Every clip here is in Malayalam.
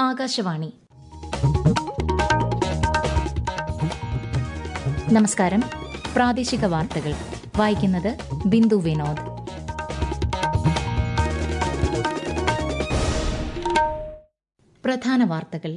ആകാശവാണി നമസ്കാരം പ്രാദേശിക വാർത്തകൾ വായിക്കുന്നത് ബിന്ദു വിനോദ് പ്രധാന വാർത്തകൾ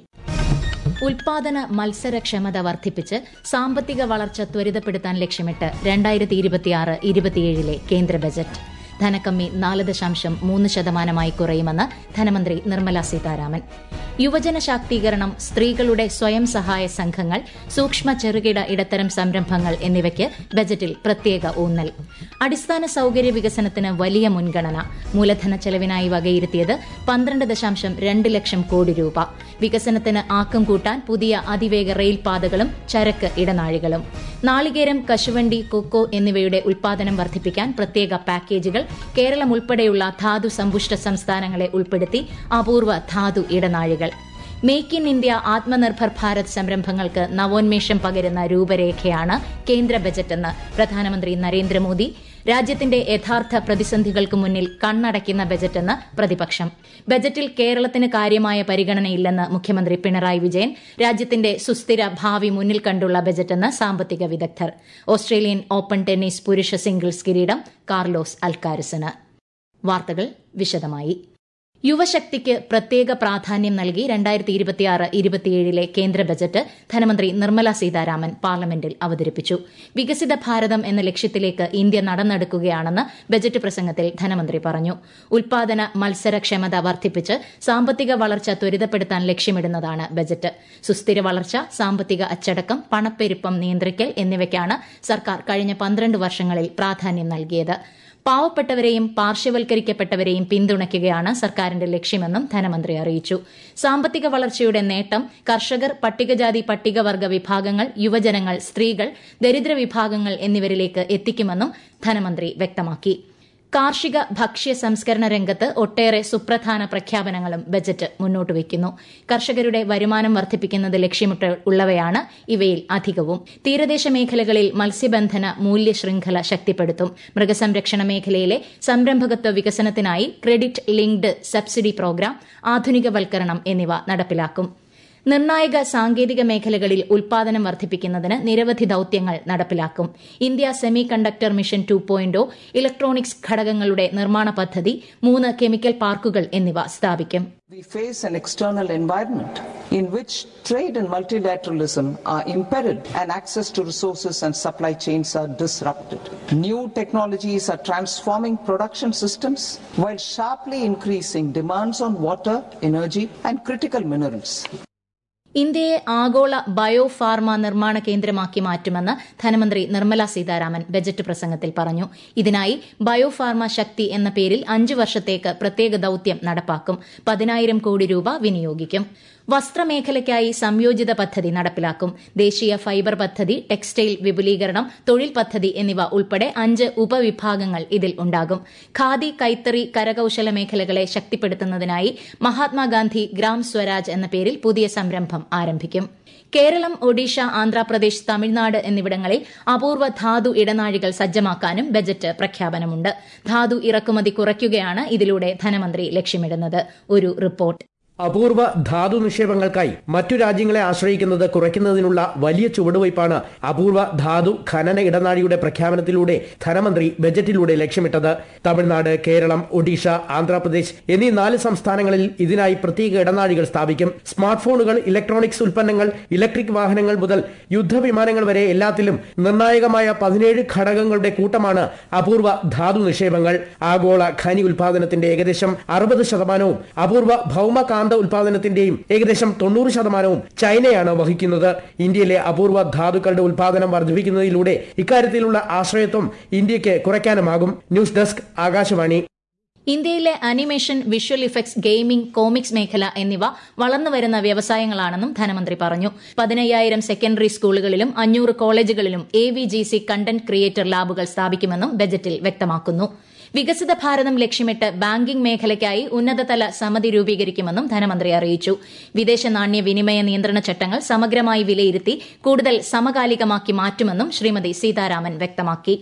ഉൽപാദന മത്സരക്ഷമത വർദ്ധിപ്പിച്ച് സാമ്പത്തിക വളർച്ച ത്വരിതപ്പെടുത്താൻ ലക്ഷ്യമിട്ട് രണ്ടായിരത്തി ഇരുപത്തിയാറ് ഇരുപത്തിയേഴിലെ കേന്ദ്ര ബജറ്റ് ധനക്കമ്മി നാല് ദശാംശം മൂന്ന് ശതമാനമായി കുറയുമെന്ന് ധനമന്ത്രി നിർമ്മല സീതാരാമൻ യുവജന ശാക്തീകരണം സ്ത്രീകളുടെ സ്വയം സഹായ സംഘങ്ങൾ സൂക്ഷ്മ ചെറുകിട ഇടത്തരം സംരംഭങ്ങൾ എന്നിവയ്ക്ക് ബജറ്റിൽ പ്രത്യേക ഊന്നൽ അടിസ്ഥാന സൌകര്യ വികസനത്തിന് വലിയ മുൻഗണന മൂലധന ചെലവിനായി വകയിരുത്തിയത് പന്ത്രണ്ട് ദശാംശം രണ്ട് ലക്ഷം കോടി രൂപ വികസനത്തിന് ആക്കം കൂട്ടാൻ പുതിയ അതിവേഗ റെയിൽ പാതകളും ചരക്ക് ഇടനാഴികളും നാളികേരം കശുവണ്ടി കൊക്കോ എന്നിവയുടെ ഉൽപാദനം വർദ്ധിപ്പിക്കാൻ പ്രത്യേക പാക്കേജുകൾ കേരളം ഉൾപ്പെടെയുള്ള ധാതു സമ്പുഷ്ട സംസ്ഥാനങ്ങളെ ഉൾപ്പെടുത്തി അപൂർവ ധാതു ഇടനാഴികൾ make in India Atmanirbhar Bharat സംരംഭങ്ങൾക്ക് നവോന്മേഷം പകരുന്ന രൂപരേഖയാണ് കേന്ദ്ര ബജറ്റെന്ന് പ്രധാനമന്ത്രി നരേന്ദ്രമോദി രാജ്യത്തിന്റെ യഥാർത്ഥ പ്രതിസന്ധികൾക്ക് മുന്നിൽ കണ്ണടയ്ക്കുന്ന ബജറ്റെന്ന് പ്രതിപക്ഷം ബജറ്റിൽ കേരളത്തിന് കാര്യമായ പരിഗണനയില്ലെന്ന് മുഖ്യമന്ത്രി പിണറായി വിജയൻ രാജ്യത്തിന്റെ സുസ്ഥിര ഭാവി മുന്നിൽ കണ്ടുള്ള ബജറ്റെന്ന് സാമ്പത്തിക വിദഗ്ധർ ഓസ്ട്രേലിയൻ ഓപ്പൺ ടെന്നീസ് പുരുഷ സിംഗിൾസ് കിരീടം കാർലോസ് അൽക്കാരിസിന് വാർത്തകൾ വിശദമായി യുവശക്തിക്ക് പ്രത്യേക പ്രാധാന്യം നൽകി രണ്ടായിരത്തി ഇരുപത്തിയാറ് ഇരുപത്തിയേഴിലെ കേന്ദ്ര ബജറ്റ് ധനമന്ത്രി നിർമ്മല സീതാരാമൻ പാർലമെന്റിൽ അവതരിപ്പിച്ചു വികസിത ഭാരതം എന്ന ലക്ഷ്യത്തിലേക്ക് ഇന്ത്യ നടന്നെടുക്കുകയാണെന്ന് ബജറ്റ് പ്രസംഗത്തിൽ ധനമന്ത്രി പറഞ്ഞു ഉൽപാദന മത്സരക്ഷമത വർദ്ധിപ്പിച്ച് സാമ്പത്തിക വളർച്ച ത്വരിതപ്പെടുത്താൻ ലക്ഷ്യമിടുന്നതാണ് ബജറ്റ് സുസ്ഥിര വളർച്ച സാമ്പത്തിക അച്ചടക്കം പണപ്പെരുപ്പം നിയന്ത്രിക്കൽ എന്നിവയ്ക്കാണ് സർക്കാർ കഴിഞ്ഞ പന്ത്രണ്ട് വർഷങ്ങളിൽ പ്രാധാന്യം നൽകിയത് പാവപ്പെട്ടവരെയും പാർശ്വവൽക്കരിക്കപ്പെട്ടവരെയും പിന്തുണയ്ക്കുകയാണ് സർക്കാരിന്റെ ലക്ഷ്യമെന്നും ധനമന്ത്രി അറിയിച്ചു സാമ്പത്തിക വളർച്ചയുടെ നേട്ടം കർഷകർ പട്ടികജാതി പട്ടികവർഗ വിഭാഗങ്ങൾ യുവജനങ്ങൾ സ്ത്രീകൾ ദരിദ്ര വിഭാഗങ്ങൾ എന്നിവരിലേക്ക് എത്തിക്കുമെന്നും ധനമന്ത്രി വ്യക്തമാക്കി കാർഷിക ഭക്ഷ്യ സംസ്കരണ രംഗത്ത് ഒട്ടേറെ സുപ്രധാന പ്രഖ്യാപനങ്ങളും ബജറ്റ് മുന്നോട്ട് വയ്ക്കുന്നു കർഷകരുടെ വരുമാനം വർദ്ധിപ്പിക്കുന്നത് ലക്ഷ്യമിട്ട് ഉള്ളവയാണ് ഇവയിൽ അധികവും തീരദേശ മേഖലകളിൽ മത്സ്യബന്ധന മൂല്യ ശൃംഖല ശക്തിപ്പെടുത്തും മൃഗസംരക്ഷണ മേഖലയിലെ സംരംഭകത്വ വികസനത്തിനായി ക്രെഡിറ്റ് ലിങ്ക്ഡ് സബ്സിഡി പ്രോഗ്രാം ആധുനികവൽക്കരണം എന്നിവ നടപ്പിലാക്കും നിർണായക സാങ്കേതിക മേഖലകളിൽ ഉൽപാദനം വർദ്ധിപ്പിക്കുന്നതിന് നിരവധി ദൌത്യങ്ങൾ നടപ്പിലാക്കും India semiconductor mission two point electronics ഘടകങ്ങളുടെ നിർമ്മാണ പദ്ധതി മൂന്ന് കെമിക്കൽ പാർക്കുകൾ എന്നിവ സ്ഥാപിക്കും We face an external environment in which trade and multilateralism are impaired and access to resources and supply chains are disrupted. New technologies are transforming production systems while sharply increasing demands on water, energy, and critical minerals. ഇന്ത്യയെ ആഗോള ബയോ ഫാർമ നിർമ്മാണ കേന്ദ്രമാക്കി മാറ്റുമെന്ന് ധനമന്ത്രി നിർമ്മല സീതാരാമൻ ബജറ്റ് പ്രസംഗത്തിൽ പറഞ്ഞു ഇതിനായി ബയോ ഫാർമ ശക്തി എന്ന പേരിൽ അഞ്ചു വർഷത്തേക്ക് പ്രത്യേക ദൌത്യം നടപ്പാക്കും പതിനായിരം കോടി രൂപ വിനിയോഗിക്കും വസ്ത്രമേഖലയ്ക്കായി സംയോജിത പദ്ധതി നടപ്പിലാക്കും ദേശീയ ഫൈബർ പദ്ധതി ടെക്സ്റ്റൈൽ വിപുലീകരണം തൊഴിൽ പദ്ധതി എന്നിവ ഉൾപ്പെടെ അഞ്ച് ഉപവിഭാഗങ്ങൾ ഇതിൽ ഉണ്ടാകും ഖാദി കൈത്തറി കരകൌശല മേഖലകളെ ശക്തിപ്പെടുത്തുന്നതിനായി മഹാത്മാഗാന്ധി ഗ്രാം സ്വരാജ് എന്ന പേരിൽ പുതിയ സംരംഭം ആരംഭിക്കും കേരളം ഒഡീഷ ആന്ധ്രാപ്രദേശ് തമിഴ്നാട് എന്നിവിടങ്ങളിൽ അപൂർവ ധാതു ഇടനാഴികൾ സജ്ജമാക്കാനും ബജറ്റ് പ്രഖ്യാപനമുണ്ട് ധാതു ഇറക്കുമതി കുറയ്ക്കുകയാണ് ഇതിലൂടെ ധനമന്ത്രി ലക്ഷ്യമിടുന്നത് ഒരു റിപ്പോർട്ട് അപൂർവ ധാതു നിക്ഷേപങ്ങൾക്കായി മറ്റു രാജ്യങ്ങളെ ആശ്രയിക്കുന്നത് കുറയ്ക്കുന്നതിനുള്ള വലിയ ചുവടുവയ്പാണ് അപൂർവ ധാതു ഖനന ഇടനാഴിയുടെ പ്രഖ്യാപനത്തിലൂടെ ധനമന്ത്രി ബജറ്റിലൂടെ ലക്ഷ്യമിട്ടത് തമിഴ്നാട് കേരളം ഒഡീഷ ആന്ധ്രാപ്രദേശ് എന്നീ നാല് സംസ്ഥാനങ്ങളിൽ ഇതിനായി പ്രത്യേക ഇടനാഴികൾ സ്ഥാപിക്കും സ്മാർട്ട് ഫോണുകൾ ഇലക്ട്രോണിക്സ് ഉൽപ്പന്നങ്ങൾ ഇലക്ട്രിക് വാഹനങ്ങൾ മുതൽ യുദ്ധവിമാനങ്ങൾ വരെ എല്ലാത്തിലും നിർണായകമായ പതിനേഴ് ഘടകങ്ങളുടെ കൂട്ടമാണ് അപൂർവ ധാതു നിക്ഷേപങ്ങൾ ആഗോള ഖനി ഉൽപാദനത്തിന്റെ ഏകദേശം അറുപത് ശതമാനവും അപൂർവ ഭൗമ കാന്ത ഉൽപാദനത്തിന്റെയും ഏകദേശം തൊണ്ണൂറ് ശതമാനവും ചൈനയാണ് വഹിക്കുന്നത് ഇന്ത്യയിലെ അപൂർവ ധാതുക്കളുടെ ഉൽപാദനം വർദ്ധിപ്പിക്കുന്നതിലൂടെ ഇക്കാര്യത്തിലുള്ള ആശ്രയത്വം ഇന്ത്യക്ക് കുറയ്ക്കാനുമാകും ന്യൂസ് ഡെസ്ക് ആകാശവാണി ഇന്ത്യയിലെ animation visual effects gaming comics മേഖല എന്നിവ വളർന്നുവരുന്ന വ്യവസായങ്ങളാണെന്നും ധനമന്ത്രി പറഞ്ഞു പതിനയ്യായിരം സെക്കൻഡറി സ്കൂളുകളിലും അഞ്ഞൂറ് കോളേജുകളിലും A V G C content creator ലാബുകൾ സ്ഥാപിക്കുമെന്നും ബജറ്റിൽ വ്യക്തമാക്കുന്നു വികസിത ഭാരതം ലക്ഷ്യമിട്ട് ബാങ്കിംഗ് മേഖലയ്ക്കായി ഉന്നതതല സമിതി രൂപീകരിക്കുമെന്നും ധനമന്ത്രി അറിയിച്ചു വിദേശ നാണ്യ വിനിമയ നിയന്ത്രണ ചട്ടങ്ങൾ സമഗ്രമായി വിലയിരുത്തി കൂടുതൽ സമകാലികമാക്കി മാറ്റുമെന്നും ശ്രീമതി സീതാരാമൻ വ്യക്തമാക്കി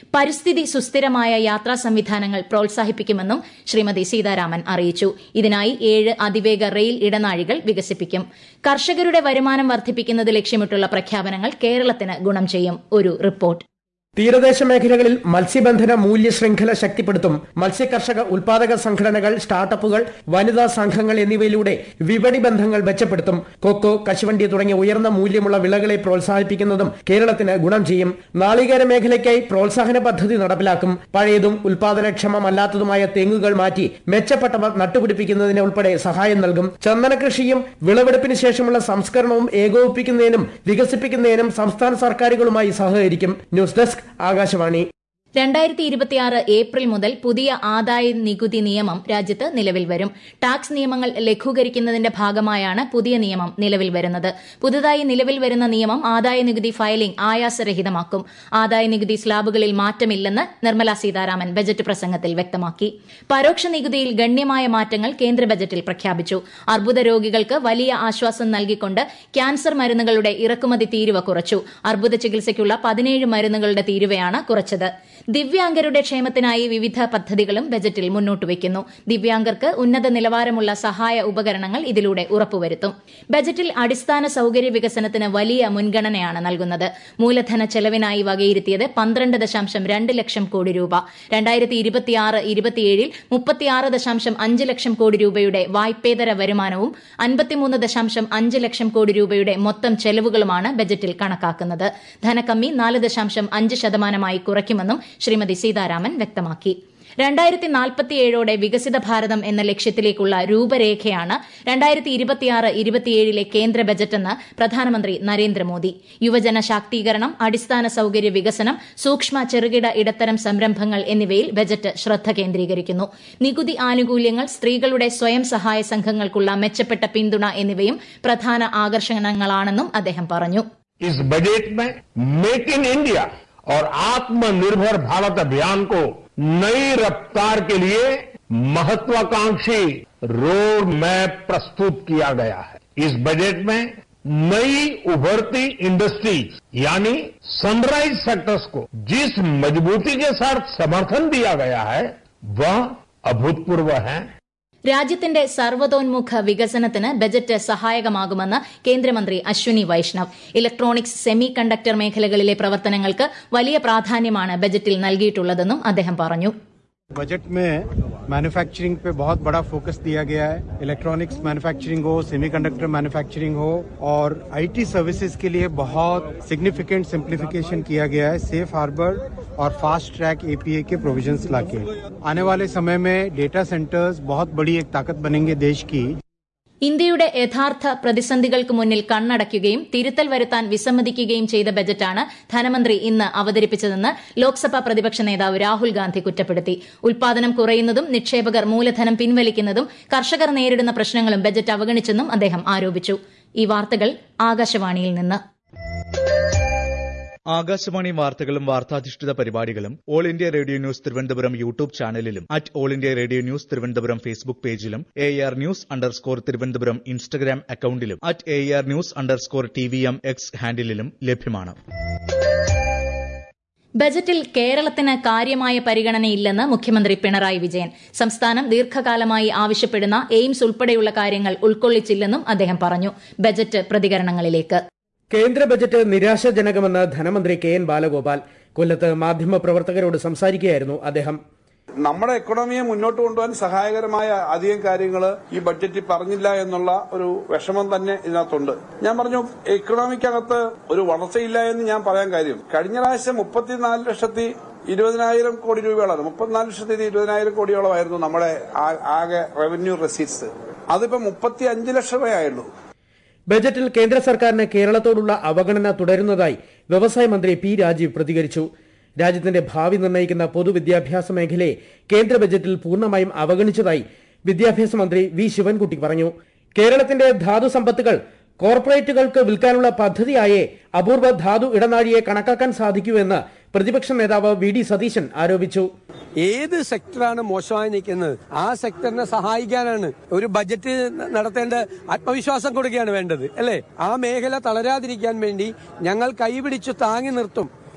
പരിസ്ഥിതി സുസ്ഥിരമായ യാത്രാ സംവിധാനങ്ങൾ പ്രോത്സാഹിപ്പിക്കുമെന്നും ശ്രീമതി സീതാരാമൻ അറിയിച്ചു ഇതിനായി ഏഴ് അതിവേഗ റെയിൽ ഇടനാഴികൾ വികസിപ്പിക്കും കർഷകരുടെ വരുമാനം വർദ്ധിപ്പിക്കുന്നത് ലക്ഷ്യമിട്ടുള്ള പ്രഖ്യാപനങ്ങൾ കേരളത്തിന് ഗുണം ചെയ്യും ഒരു റിപ്പോർട്ട് തീരദേശ മേഖലകളിൽ മത്സ്യബന്ധന മൂല്യ ശൃംഖല ശക്തിപ്പെടുത്തും മത്സ്യകർഷക ഉൽപാദക സംഘടനകൾ സ്റ്റാർട്ടപ്പുകൾ വനിതാ സംഘങ്ങൾ എന്നിവയിലൂടെ വിപണി ബന്ധങ്ങൾ മെച്ചപ്പെടുത്തും കൊക്കോ കശുവണ്ടി തുടങ്ങിയ ഉയർന്ന മൂല്യമുള്ള വിളകളെ പ്രോത്സാഹിപ്പിക്കുന്നതും കേരളത്തിന് ഗുണം ചെയ്യും നാളികേര മേഖലയ്ക്കായി പ്രോത്സാഹന പദ്ധതി നടപ്പിലാക്കും പഴയതും ഉൽപാദനക്ഷമമല്ലാത്തതുമായ തെങ്ങുകൾ മാറ്റി മെച്ചപ്പെട്ടവ നട്ടുപിടിപ്പിക്കുന്നതിന് ഉൾപ്പെടെ സഹായം നൽകും ചന്ദന കൃഷിയും വിളവെടുപ്പിന് ശേഷമുള്ള സംസ്കരണവും ഏകോപിപ്പിക്കുന്നതിനും വികസിപ്പിക്കുന്നതിനും സംസ്ഥാന സർക്കാരുകളുമായി സഹകരിക്കും ന്യൂസ് ഡെസ്ക് ആകാശവാണി രണ്ടായിരത്തി ഇരുപത്തിയാറ് ഏപ്രിൽ മുതൽ പുതിയ ആദായ നികുതി നിയമം രാജ്യത്ത് നിലവിൽ വരും ടാക്സ് നിയമങ്ങൾ ലഘൂകരിക്കുന്നതിന്റെ ഭാഗമായാണ് പുതിയ നിയമം നിലവിൽ വരുന്നത് പുതുതായി നിലവിൽ വരുന്ന നിയമം ആദായ നികുതി ഫയലിംഗ് ആയാസരഹിതമാക്കും ആദായ നികുതി സ്ലാബുകളിൽ മാറ്റമില്ലെന്ന് നിർമ്മല സീതാരാമൻ ബജറ്റ് പ്രസംഗത്തിൽ വ്യക്തമാക്കി പരോക്ഷ നികുതിയിൽ ഗണ്യമായ മാറ്റങ്ങൾ കേന്ദ്ര ബജറ്റിൽ പ്രഖ്യാപിച്ചു അർബുദ രോഗികൾക്ക് വലിയ ആശ്വാസം നൽകിക്കൊണ്ട് ക്യാൻസർ മരുന്നുകളുടെ ഇറക്കുമതി തീരുവ കുറച്ചു അർബുദ ചികിത്സയ്ക്കുള്ള പതിനേഴ് മരുന്നുകളുടെ തീരുവയാണ് കുറച്ചത് ദിവ്യാംഗരുടെ ക്ഷേമത്തിനായി വിവിധ പദ്ധതികളും ബജറ്റിൽ മുന്നോട്ടുവയ്ക്കുന്നു ദിവ്യാംഗർക്ക് ഉന്നത നിലവാരമുള്ള സഹായ ഉപകരണങ്ങൾ ഇതിലൂടെ ഉറപ്പുവരുത്തും ബജറ്റിൽ അടിസ്ഥാന സൌകര്യ വികസനത്തിന് വലിയ മുൻഗണനയാണ് നൽകുന്നത് മൂലധന ചെലവിനായി വകയിരുത്തിയത് പന്ത്രണ്ട് ദശാംശം രണ്ട് ലക്ഷം കോടി രൂപ രണ്ടായിരത്തി ഇരുപത്തിയാറ് ഇരുപത്തിയേഴിൽ മുപ്പത്തിയാറ് ദശാംശം അഞ്ച് ലക്ഷം കോടി രൂപയുടെ വായ്പേതര വരുമാനവും അൻപത്തിമൂന്ന് ദശാംശം അഞ്ച് ലക്ഷം കോടി രൂപയുടെ മൊത്തം ചെലവുകളുമാണ് ബജറ്റിൽ കണക്കാക്കുന്നത് ധനക്കമ്മി നാല് ദശാംശം അഞ്ച് ശതമാനമായി കുറയ്ക്കുമെന്നും ശ്രീമതി സീതാരാമൻ വ്യക്തമാക്കി രണ്ടായിരത്തി നാൽപ്പത്തിയേഴോടെ വികസിത ഭാരതം എന്ന ലക്ഷ്യത്തിലേക്കുള്ള രൂപരേഖയാണ് രണ്ടായിരത്തി ഇരുപത്തിയാറ് ഇരുപത്തിയേഴിലെ കേന്ദ്ര ബജറ്റെന്ന് പ്രധാനമന്ത്രി നരേന്ദ്രമോദി യുവജന ശാക്തീകരണം അടിസ്ഥാന സൌകര്യ വികസനം സൂക്ഷ്മ ചെറുകിട ഇടത്തരം സംരംഭങ്ങൾ എന്നിവയിൽ ബജറ്റ് ശ്രദ്ധ കേന്ദ്രീകരിക്കുന്നു നികുതി ആനുകൂല്യങ്ങൾ സ്ത്രീകളുടെ സ്വയം സഹായ സംഘങ്ങൾക്കുള്ള മെച്ചപ്പെട്ട പിന്തുണ എന്നിവയും പ്രധാന ആകർഷണങ്ങളാണെന്നും അദ്ദേഹം പറഞ്ഞു इस बजट में मेक इन इंडिया और आत्मनिर्भर भारत अभियान को नई रफ्तार के लिए महत्वाकांक्षी रोड मैप प्रस्तुत किया गया है इस बजट में नई उभरती इंडस्ट्रीज यानी सनराइज सेक्टर्स को जिस मजबूती के साथ समर्थन दिया गया है वह अभूतपूर्व है രാജ്യത്തിന്റെ സർവ്വതോന്മുഖ വികസനത്തിന് ബജറ്റ് സഹായകമാകുമെന്ന് കേന്ദ്രമന്ത്രി Ashwini Vaishnaw electronics semiconductor മേഖലകളിലെ പ്രവർത്തനങ്ങൾക്ക് വലിയ പ്രാധാന്യമാണ് ബജറ്റിൽ നൽകിയിട്ടുള്ളതെന്നും അദ്ദേഹം പറഞ്ഞു बजट में मैन्युफैक्चरिंग पे बहुत बड़ा फोकस दिया गया है इलेक्ट्रॉनिक्स मैन्युफैक्चरिंग हो सेमीकंडक्टर मैन्युफैक्चरिंग हो और आईटी सर्विसेज के लिए बहुत सिग्निफिकेंट सिंप्लीफिकेशन किया गया है सेफ हार्बर और फास्ट ट्रैक एपीए के प्रोविजंस लाके आने वाले समय में डेटा सेंटर्स बहुत बड़ी एक ताकत बनेंगे देश की ഇന്ത്യയുടെ യഥാർത്ഥ പ്രതിസന്ധികൾക്ക് മുന്നിൽ കണ്ണടയ്ക്കുകയും തിരുത്തൽ വരുത്താൻ വിസമ്മതിക്കുകയും ചെയ്ത ബജറ്റാണ് ധനമന്ത്രി ഇന്ന് അവതരിപ്പിച്ചതെന്ന് ലോക്സഭാ പ്രതിപക്ഷ നേതാവ് രാഹുൽ ഗാന്ധി കുറ്റപ്പെടുത്തി ഉൽപാദനം കുറയുന്നതും നിക്ഷേപകർ മൂലധനം പിൻവലിക്കുന്നതും കർഷകർ നേരിടുന്ന പ്രശ്നങ്ങളും ബജറ്റ് അവഗണിച്ചെന്നും അദ്ദേഹം ആരോപിച്ചു ഈ വാർത്തകൾ ആകാശവാണിയിൽ നിന്ന് ആകാശവാണി വാർത്തകളും വാർത്താധിഷ്ഠിത പരിപാടികളും all India radio news Thiruvananthapuram YouTube ചാനലിലും at all India radio news Thiruvananthapuram Facebook പേജിലും A R news underscore Thiruvananthapuram Instagram അക്കൌണ്ടിലും at A R news underscore T V M X ഹാൻഡിലും ലഭ്യമാണ് ബജറ്റിൽ കേരളത്തിന് കാര്യമായ പരിഗണനയില്ലെന്ന് മുഖ്യമന്ത്രി പിണറായി വിജയൻ സംസ്ഥാനം ദീർഘകാലമായി ആവശ്യപ്പെടുന്ന എയിംസ് ഉൾപ്പെടെയുള്ള കാര്യങ്ങൾ ഉൾക്കൊള്ളിച്ചില്ലെന്നും അദ്ദേഹം പറഞ്ഞു ബജറ്റ് പ്രതികരണങ്ങളിലേക്ക് കേന്ദ്ര ബജറ്റ് നിരാശാജനകമെന്ന് ധനമന്ത്രി കെ എൻ ബാലഗോപാൽ കൊല്ലത്ത് മാധ്യമപ്രവർത്തകരോട് സംസാരിക്കുകയായിരുന്നു അദ്ദേഹം നമ്മുടെ എക്കണോമിയെ മുന്നോട്ട് കൊണ്ടുപോകാൻ സഹായകരമായ അധികം കാര്യങ്ങൾ ഈ ബഡ്ജറ്റിൽ പറഞ്ഞില്ല എന്നുള്ള ഒരു വിഷമം തന്നെ ഇതിനകത്തുണ്ട് ഞാൻ പറഞ്ഞു എക്കണോമിക്കകത്ത് ഒരു വളർച്ചയില്ല എന്ന് ഞാൻ പറയാൻ കാര്യം കഴിഞ്ഞ പ്രാവശ്യം മുപ്പത്തിനാല് ലക്ഷത്തി ഇരുപതിനായിരം കോടി രൂപയോളാണ് മുപ്പത്തിനാല് ലക്ഷത്തി ഇരുപതിനായിരം കോടിയോളമായിരുന്നു നമ്മുടെ ആ- ആകെ റവന്യൂ റെസീറ്റ്സ് അതിപ്പോ മുപ്പത്തി അഞ്ച് ലക്ഷമേ ആയുള്ളൂ ബജറ്റിൽ കേന്ദ്ര സർക്കാരിന് കേരളത്തോടുള്ള അവഗണന തുടരുന്നതായി വ്യവസായ മന്ത്രി പി രാജീവ് പ്രതികരിച്ചു രാജ്യത്തിന്റെ ഭാവി നിർണ്ണയിക്കുന്ന പൊതുവിദ്യാഭ്യാസ മേഖലയെ കേന്ദ്ര ബജറ്റിൽ പൂർണ്ണമായും അവഗണിച്ചതായി വിദ്യാഭ്യാസ മന്ത്രി വി ശിവൻകുട്ടി പറഞ്ഞു കേരളത്തിന്റെ ധാതു സമ്പത്തുകൾ കോർപ്പറേറ്റുകൾക്ക് വിൽക്കാനുള്ള പദ്ധതിയായേ അപൂർവ ധാതു ഇടനാഴിയെ കണക്കാക്കാൻ സാധിക്കൂ എന്ന് പ്രതിപക്ഷ നേതാവ് വി ഡി സതീശൻ ആരോപിച്ചു ഏത് സെക്ടറാണ് മോശമായി നിൽക്കുന്നത് ആ സെക്ടറിനെ സഹായിക്കാനാണ് ഒരു ബജറ്റ് ന- നടത്തേണ്ട ആത്മവിശ്വാസം കൊടുക്കുകയാണ് വേണ്ടത് അല്ലേ ആ മേഖല തളരാതിരിക്കാൻ വേണ്ടി ഞങ്ങൾ കൈപിടിച്ച് താങ്ങി നിർത്തും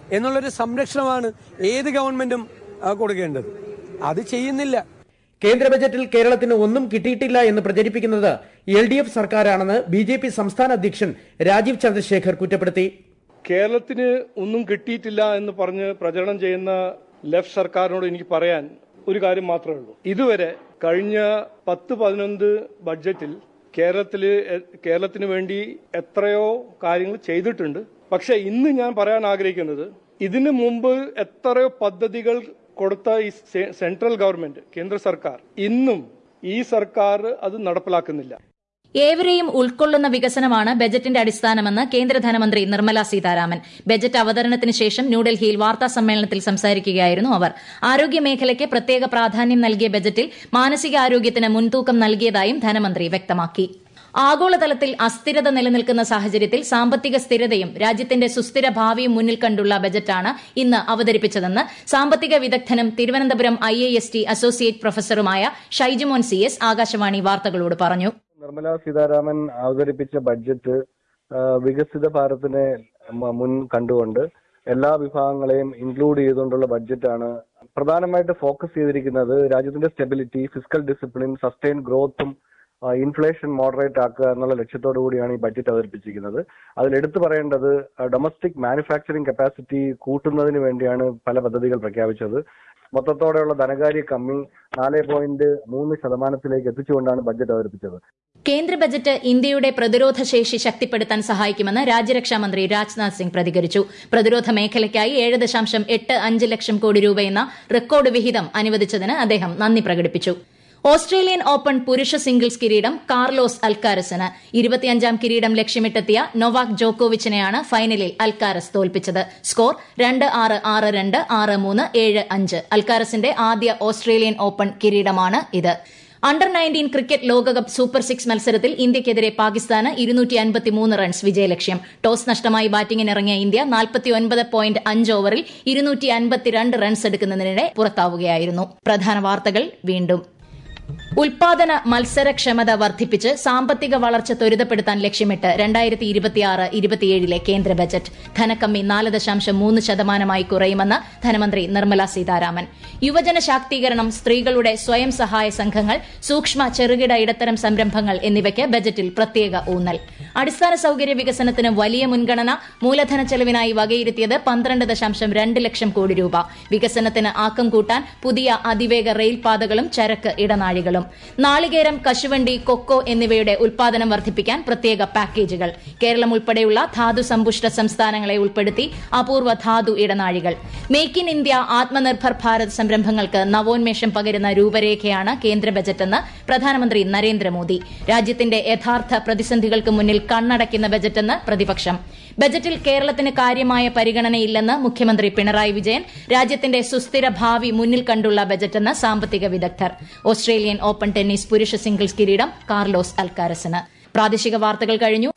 എന്നുള്ളൊരു സംരക്ഷണമാണ് ഏത് ഗവൺമെന്റും ആ, കൊടുക്കേണ്ടത് അത് ചെയ്യുന്നില്ല കേന്ദ്ര ബജറ്റിൽ കേരളത്തിന് ഒന്നും കിട്ടിയിട്ടില്ല എന്ന് പ്രചരിപ്പിക്കുന്നത് എൽ ഡി എഫ് സർക്കാരാണെന്ന് ബി ജെ പി സംസ്ഥാന അധ്യക്ഷൻ രാജീവ് ചന്ദ്രശേഖർ കുറ്റപ്പെടുത്തി കേരളത്തിന് ഒന്നും കിട്ടിയിട്ടില്ല എന്ന് പറഞ്ഞ് പ്രചരണം ചെയ്യുന്ന ലെഫ്റ്റ് സർക്കാരിനോട് എനിക്ക് പറയാൻ ഒരു കാര്യം മാത്രമേ ഉള്ളൂ ഇതുവരെ കഴിഞ്ഞ പത്ത് പതിനൊന്ന് ബഡ്ജറ്റിൽ കേരളത്തില് എ- കേരളത്തിന് വേണ്ടി എത്രയോ കാര്യങ്ങൾ ചെയ്തിട്ടുണ്ട് പക്ഷെ ഇന്ന് ഞാൻ പറയാൻ ആഗ്രഹിക്കുന്നത് ഇതിനു മുമ്പ് എത്രയോ പദ്ധതികൾ കൊടുത്ത ഈ സെ- സെൻട്രൽ ഗവൺമെന്റ് കേന്ദ്ര സർക്കാർ ഇന്നും ഈ സർക്കാർ അത് നടപ്പിലാക്കുന്നില്ല ഏവരെയും ഉൾക്കൊള്ളുന്ന വികസനമാണ് ബജറ്റിന്റെ അടിസ്ഥാനമെന്ന് കേന്ദ്ര ധനമന്ത്രി നിർമ്മല സീതാരാമൻ ബജറ്റ് അവതരണത്തിന് ശേഷം ന്യൂഡൽഹിയിൽ വാർത്താ സമ്മേളനത്തിൽ സംസാരിക്കുകയായിരുന്നു അവർ ആരോഗ്യമേഖലയ്ക്ക് പ്രത്യേക പ്രാധാന്യം നൽകിയ ബജറ്റിൽ മാനസികാരോഗ്യത്തിന് മുൻതൂക്കം നൽകിയതായും ധനമന്ത്രി വ്യക്തമാക്കി ആഗോളതലത്തിൽ അസ്ഥിരത നിലനിൽക്കുന്ന സാഹചര്യത്തിൽ സാമ്പത്തിക സ്ഥിരതയും രാജ്യത്തിന്റെ സുസ്ഥിര ഭാവിയും മുന്നിൽ കണ്ടുള്ള ബജറ്റാണ് ഇന്ന് അവതരിപ്പിച്ചതെന്ന് സാമ്പത്തിക വിദഗ്ധനും തിരുവനന്തപുരം ഐ അസോസിയേറ്റ് പ്രൊഫസറുമായ ഷൈജുമോൻ സി എസ് ആകാശവാണി വാർത്തകളോട് പറഞ്ഞു നിർമ്മല സീതാരാമൻ അവതരിപ്പിച്ച ബഡ്ജറ്റ് ആ, വികസിത ഭാരതിനെ മ- മുൻ കണ്ടുകൊണ്ട് എല്ലാ വിഭാഗങ്ങളെയും ഇൻക്ലൂഡ് ചെയ്തുകൊണ്ടുള്ള ബഡ്ജറ്റാണ് പ്രധാനമായിട്ട് ഫോക്കസ് ചെയ്തിരിക്കുന്നത് രാജ്യത്തിന്റെ സ്റ്റെബിലിറ്റി ഫിസിക്കൽ ഡിസിപ്ലിൻ സസ്റ്റെയിൻ ഗ്രോത്തും ഇൻഫ്ലേഷൻ മോഡറേറ്റ് ആക്കുക എന്നുള്ള ലക്ഷ്യത്തോടു കൂടിയാണ് ഈ ബഡ്ജറ്റ് അവതരിപ്പിച്ചിരിക്കുന്നത് അതിൽ എടുത്തു പറയേണ്ടത് ഡൊമസ്റ്റിക് മാനുഫാക്ചറിംഗ് കപ്പാസിറ്റി കൂട്ടുന്നതിന് വേണ്ടിയാണ് പല പദ്ധതികൾ പ്രഖ്യാപിച്ചത് മൊത്തത്തോടെയുള്ള ധനകാര്യ കമ്മി നാല് പോയിന്റ് മൂന്ന് ശതമാനത്തിലേക്ക് എത്തിച്ചുകൊണ്ടാണ് ബഡ്ജറ്റ് അവതരിപ്പിച്ചത് കേന്ദ്ര ബജറ്റ് ഇന്ത്യയുടെ പ്രതിരോധ ശേഷി ശക്തിപ്പെടുത്താൻ സഹായിക്കുമെന്ന് രാജ്യരക്ഷാ മന്ത്രി രാജ്നാഥ് സിംഗ് പ്രതികരിച്ചു പ്രതിരോധ മേഖലയ്ക്കായി ഏഴ് ദശാംശം എട്ട് അഞ്ച് ലക്ഷം കോടി രൂപയെന്ന റെക്കോർഡ് വിഹിതം അനുവദിച്ചതിന് അദ്ദേഹം നന്ദി പ്രകടിപ്പിച്ചു ഓസ്ട്രേലിയൻ ഓപ്പൺ പുരുഷ സിംഗിൾസ് കിരീടം കാർലോസ് അൽക്കാരസിന് ഇരുപത്തിയഞ്ചാം കിരീടം ലക്ഷ്യമിട്ടെത്തിയ നൊവാക് ജോക്കോവിച്ചിനെയാണ് ഫൈനലിൽ അൽക്കാരസ് തോൽപ്പിച്ചത് സ്കോർ രണ്ട് ആറ് ആറ് രണ്ട് ആറ് മൂന്ന് ഏഴ് അഞ്ച് അൽക്കാരസിന്റെ ആദ്യ ഓസ്ട്രേലിയൻ ഓപ്പൺ കിരീടമാണ് ഇത് അണ്ടർ നയൻറ്റീൻ ക്രിക്കറ്റ് ലോകകപ്പ് സൂപ്പർ സിക്സ് മത്സരത്തിൽ ഇന്ത്യയ്ക്കെതിരെ പാകിസ്ഥാന് ഇരുന്നൂറ്റി അൻപത്തിമൂന്ന് റൺസ് വിജയലക്ഷ്യം ടോസ് നഷ്ടമായി ബാറ്റിംഗിനിറങ്ങിയ ഇന്ത്യ നാൽപ്പത്തിയൊൻപത് പോയിന്റ് അഞ്ച് ഓവറിൽ ഇരുന്നൂറ്റി അൻപത്തിരണ്ട് റൺസ് എടുക്കുന്നതിനിടെ പുറത്താവുകയായിരുന്നു പ്രധാന വാർത്തകൾ വീണ്ടും ഉൽപാദന മത്സരക്ഷമത വർദ്ധിപ്പിച്ച് സാമ്പത്തിക വളർച്ച ത്വരിതപ്പെടുത്താൻ ലക്ഷ്യമിട്ട് രണ്ടായിരത്തി ഇരുപത്തിയാറ് ഇരുപത്തിയേഴിലെ കേന്ദ്ര ബജറ്റ് ധനക്കമ്മി നാല് ദശാംശം മൂന്ന് ശതമാനമായി കുറയുമെന്ന് ധനമന്ത്രി നിർമ്മല സീതാരാമൻ യുവജന ശാക്തീകരണം സ്ത്രീകളുടെ സ്വയം സഹായ സംഘങ്ങൾ സൂക്ഷ്മ ചെറുകിട ഇടത്തരം സംരംഭങ്ങൾ എന്നിവയ്ക്ക് ബജറ്റിൽ പ്രത്യേക ഊന്നൽ അടിസ്ഥാന സൌകര്യ വികസനത്തിന് വലിയ മുൻഗണന മൂലധന ചെലവിനായി വകയിരുത്തിയത് പന്ത്രണ്ട് ദശാംശം രണ്ട് ലക്ഷം കോടി രൂപ വികസനത്തിന് ആക്കം കൂട്ടാൻ പുതിയ അതിവേഗ റെയിൽപാതകളും ചരക്ക് ഇടനാഴികളും നാളികേരം കശുവണ്ടി കൊക്കോ എന്നിവയുടെ ഉൽപാദനം വർദ്ധിപ്പിക്കാൻ പ്രത്യേക പാക്കേജുകൾ കേരളം ഉൾപ്പെടെയുള്ള ധാതു സമ്പുഷ്ട സംസ്ഥാനങ്ങളെ ഉൾപ്പെടുത്തി അപൂർവ ധാതു ഇടനാഴികൾ make in India Atmanirbhar Bharat സംരംഭങ്ങൾക്ക് നവോന്മേഷം പകരുന്ന രൂപരേഖയാണ് കേന്ദ്ര ബജറ്റെന്ന് പ്രധാനമന്ത്രി നരേന്ദ്രമോദി രാജ്യത്തിന്റെ യഥാർത്ഥ പ്രതിസന്ധികൾക്ക് മുന്നിൽ കണ്ണടയ്ക്കുന്ന ബജറ്റെന്ന് പ്രതിപക്ഷം ബജറ്റിൽ കേരളത്തിന് കാര്യമായ പരിഗണനയില്ലെന്ന് മുഖ്യമന്ത്രി പിണറായി വിജയൻ രാജ്യത്തിന്റെ സുസ്ഥിര ഭാവി മുന്നിൽ കണ്ടുള്ള ബജറ്റെന്ന് സാമ്പത്തിക വിദഗ്ധർ ഓസ്ട്രേലിയൻ ഓപ്പൺ ടെന്നീസ് പുരുഷ സിംഗിൾസ് കിരീടം കാർലോസ് അൽക്കാരസിന് പ്രാദേശിക വാർത്തകൾ കഴിഞ്ഞു